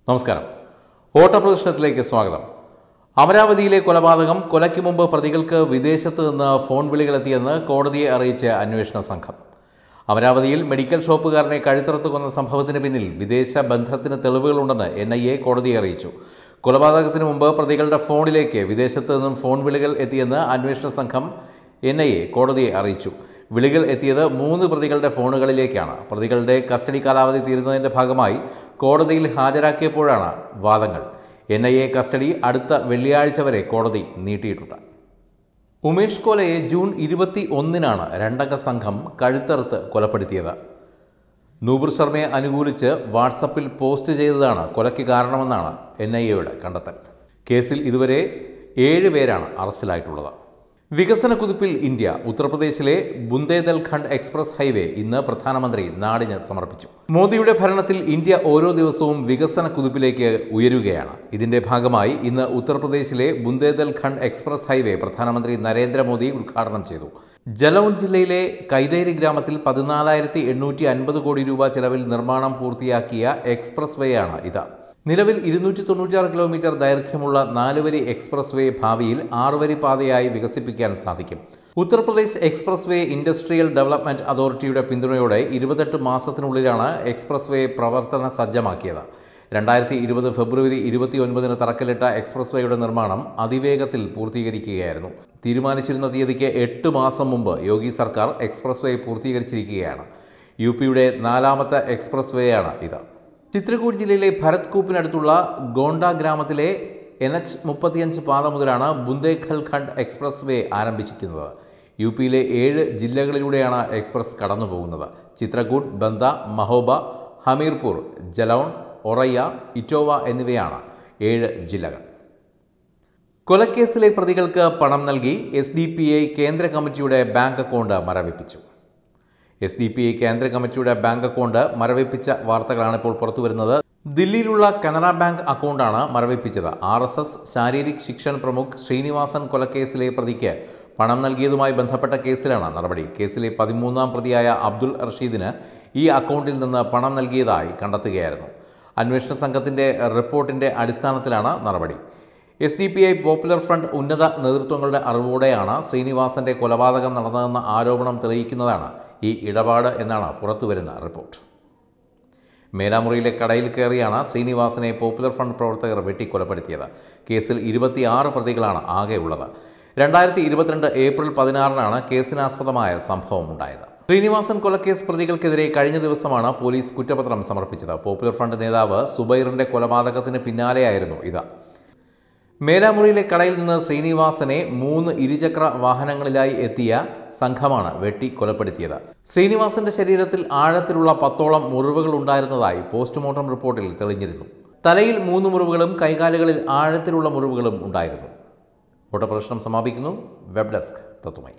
നമസ്കാരം ഓട്ടപ്രദർശനത്തിലേക്ക് സ്വാഗതം അമരാവതിയിലെ കൊലപാതകം കൊലയ്ക്ക് മുമ്പ് പ്രതികൾക്ക് വിദേശത്ത് നിന്ന് ഫോൺ വിളികളെത്തിയെന്ന് കോടതിയെ അറിയിച്ച അന്വേഷണ സംഘം അമരാവതിയിൽ മെഡിക്കൽ ഷോപ്പുകാരനെ കഴുത്തറുത്ത് കൊന്ന സംഭവത്തിന് പിന്നിൽ വിദേശ ബന്ധത്തിന് തെളിവുകളുണ്ടെന്ന് എൻ ഐ എ കോടതിയെ അറിയിച്ചു കൊലപാതകത്തിന് മുമ്പ് പ്രതികളുടെ ഫോണിലേക്ക് വിദേശത്ത് നിന്നും ഫോൺ വിളികൾ എത്തിയെന്ന് അന്വേഷണ സംഘം എൻ ഐ എ കോടതിയെ അറിയിച്ചു വിളികൾ എത്തിയത് മൂന്ന് പ്രതികളുടെ ഫോണുകളിലേക്കാണ് പ്രതികളുടെ കസ്റ്റഡി കാലാവധി തീരുന്നതിൻ്റെ ഭാഗമായി കോടതിയിൽ ഹാജരാക്കിയപ്പോഴാണ് വാദങ്ങൾ എൻ ഐ എ കസ്റ്റഡി അടുത്ത വെള്ളിയാഴ്ച വരെ കോടതി നീട്ടിയിട്ടുണ്ട് ഉമേഷ് കോലയെ ജൂൺ ഇരുപത്തി ഒന്നിനാണ് രണ്ടംഗ സംഘം കഴുത്തറുത്ത് കൊലപ്പെടുത്തിയത് നൂബുർ ശർമ്മയെ അനുകൂലിച്ച് വാട്സപ്പിൽ പോസ്റ്റ് ചെയ്തതാണ് കൊലയ്ക്ക് കാരണമെന്നാണ് എൻ ഐ എയുടെ കണ്ടെത്തൽ കേസിൽ ഇതുവരെ ഏഴ് പേരാണ് അറസ്റ്റിലായിട്ടുള്ളത് വികസന കുതിപ്പിൽ ഇന്ത്യ ഉത്തർപ്രദേശിലെ ബുന്ദേദൽഖണ്ഡ് എക്സ്പ്രസ് ഹൈവേ ഇന്ന് പ്രധാനമന്ത്രി നാടിന് സമർപ്പിച്ചു മോദിയുടെ ഭരണത്തിൽ ഇന്ത്യ ഓരോ ദിവസവും വികസന കുതിപ്പിലേക്ക് ഉയരുകയാണ് ഇതിന്റെ ഭാഗമായി ഇന്ന് ഉത്തർപ്രദേശിലെ ബുന്ദേദൽഖണ്ഡ് എക്സ്പ്രസ് ഹൈവേ പ്രധാനമന്ത്രി നരേന്ദ്രമോദി ഉദ്ഘാടനം ചെയ്തു ജലൗൻ ജില്ലയിലെ കൈതേരി ഗ്രാമത്തിൽ പതിനാലായിരത്തി എണ്ണൂറ്റി അൻപത് കോടി രൂപ ചെലവിൽ നിർമ്മാണം പൂർത്തിയാക്കിയ എക്സ്പ്രസ് വേയാണ് ഇത് നിലവിൽ ഇരുന്നൂറ്റി തൊണ്ണൂറ്റാറ് കിലോമീറ്റർ ദൈർഘ്യമുള്ള നാലുവരി എക്സ്പ്രസ് വേ ഭാവിയിൽ ആറുവരി പാതയായി വികസിപ്പിക്കാൻ സാധിക്കും Uttar Pradesh expressway industrial development അതോറിറ്റിയുടെ പിന്തുണയോടെ ഇരുപത്തെട്ട് മാസത്തിനുള്ളിലാണ് എക്സ്പ്രസ് വേ പ്രവർത്തന സജ്ജമാക്കിയത് രണ്ടായിരത്തി ഇരുപത് ഫെബ്രുവരി ഇരുപത്തിയൊൻപതിന് തറക്കല്ലിട്ട എക്സ്പ്രസ് വേയുടെ നിർമ്മാണം അതിവേഗത്തിൽ പൂർത്തീകരിക്കുകയായിരുന്നു തീരുമാനിച്ചിരുന്ന തീയതിക്ക് എട്ട് മാസം മുമ്പ് യോഗി സർക്കാർ എക്സ്പ്രസ് വേ പൂർത്തീകരിച്ചിരിക്കുകയാണ് യു പിയുടെ നാലാമത്തെ എക്സ്പ്രസ് വേയാണ് ഇത് ചിത്രകൂട് ജില്ലയിലെ ഭരത്കൂപ്പിനടുത്തുള്ള ഗോണ്ട ഗ്രാമത്തിലെ എൻ എച്ച് മുപ്പത്തിയഞ്ച് പാത മുതലാണ് ബുന്ദേഖൽഖണ്ഡ് എക്സ്പ്രസ് വേ ആരംഭിച്ചിരിക്കുന്നത് യു പിയിലെ ഏഴ് ജില്ലകളിലൂടെയാണ് എക്സ്പ്രസ് കടന്നു പോകുന്നത് ചിത്രകൂട് ബന്ദ മഹോബ ഹമീർപൂർ ജലൗൺ ഒറയ്യ ഇറ്റോവ എന്നിവയാണ് ഏഴ് ജില്ലകൾ കൊലക്കേസിലെ പ്രതികൾക്ക് പണം നൽകി എസ് ഡി പി ഐ കേന്ദ്ര കമ്മിറ്റിയുടെ ബാങ്ക് അക്കൗണ്ട് മരവിപ്പിച്ചു എസ് ഡി പി ഐ കേന്ദ്ര കമ്മിറ്റിയുടെ ബാങ്ക് അക്കൗണ്ട് മരവിപ്പിച്ച വാർത്തകളാണ് ഇപ്പോൾ പുറത്തുവരുന്നത് ദില്ലിയിലുള്ള കനറ ബാങ്ക് അക്കൗണ്ടാണ് മരവിപ്പിച്ചത് ആർ എസ് എസ് ശാരീരിക് ശിക്ഷൺ പ്രമുഖ് ശ്രീനിവാസൻ കൊലക്കേസിലെ പ്രതിക്ക് പണം നൽകിയതുമായി ബന്ധപ്പെട്ട കേസിലാണ് നടപടി കേസിലെ പതിമൂന്നാം പ്രതിയായ അബ്ദുൾ റഷീദിന് ഈ അക്കൗണ്ടിൽ നിന്ന് പണം നൽകിയതായി കണ്ടെത്തുകയായിരുന്നു അന്വേഷണ സംഘത്തിന്റെ റിപ്പോർട്ടിന്റെ അടിസ്ഥാനത്തിലാണ് നടപടി S D P I popular front ഉന്നത നേതൃത്വങ്ങളുടെ അറിവോടെയാണ് ശ്രീനിവാസന്റെ കൊലപാതകം നടന്നതെന്ന ആരോപണം തെളിയിക്കുന്നതാണ് ഈ ഇടപാട് എന്നാണ് പുറത്തുവരുന്ന റിപ്പോർട്ട് മേലാമുറിയിലെ കടയിൽ കയറിയാണ് ശ്രീനിവാസനെ പോപ്പുലർ ഫ്രണ്ട് പ്രവർത്തകർ വെട്ടിക്കൊലപ്പെടുത്തിയത് കേസിൽ ഇരുപത്തിയാറ് പ്രതികളാണ് ആകെയുള്ളത് രണ്ടായിരത്തി ഇരുപത്തിരണ്ട് ഏപ്രിൽ പതിനാറിനാണ് കേസിനാസ്പദമായ സംഭവം ഉണ്ടായത് ശ്രീനിവാസൻ കൊലക്കേസ് പ്രതികൾക്കെതിരെ കഴിഞ്ഞ ദിവസമാണ് പോലീസ് കുറ്റപത്രം സമർപ്പിച്ചത് പോപ്പുലർ ഫ്രണ്ട് നേതാവ് സുബൈറിന്റെ കൊലപാതകത്തിന് പിന്നാലെയായിരുന്നു ഇത് മേലാമുറിയിലെ കടയിൽ നിന്ന് ശ്രീനിവാസനെ മൂന്ന് ഇരുചക്ര വാഹനങ്ങളിലായി എത്തിയ സംഘമാണ് വെട്ടി കൊലപ്പെടുത്തിയത് ശ്രീനിവാസന്റെ ശരീരത്തിൽ ആഴത്തിലുള്ള പത്തോളം മുറിവുകൾ ഉണ്ടായിരുന്നതായി പോസ്റ്റ്മോർട്ടം റിപ്പോർട്ടിൽ തെളിഞ്ഞിരുന്നു തലയിൽ മൂന്ന് മുറിവുകളും കൈകാലുകളിൽ ആഴത്തിലുള്ള മുറിവുകളും ഉണ്ടായിരുന്നു ഓട്ടപ്രദർശനം സമാപിക്കുന്നു വെബ് ഡെസ്ക് തത്തുമായി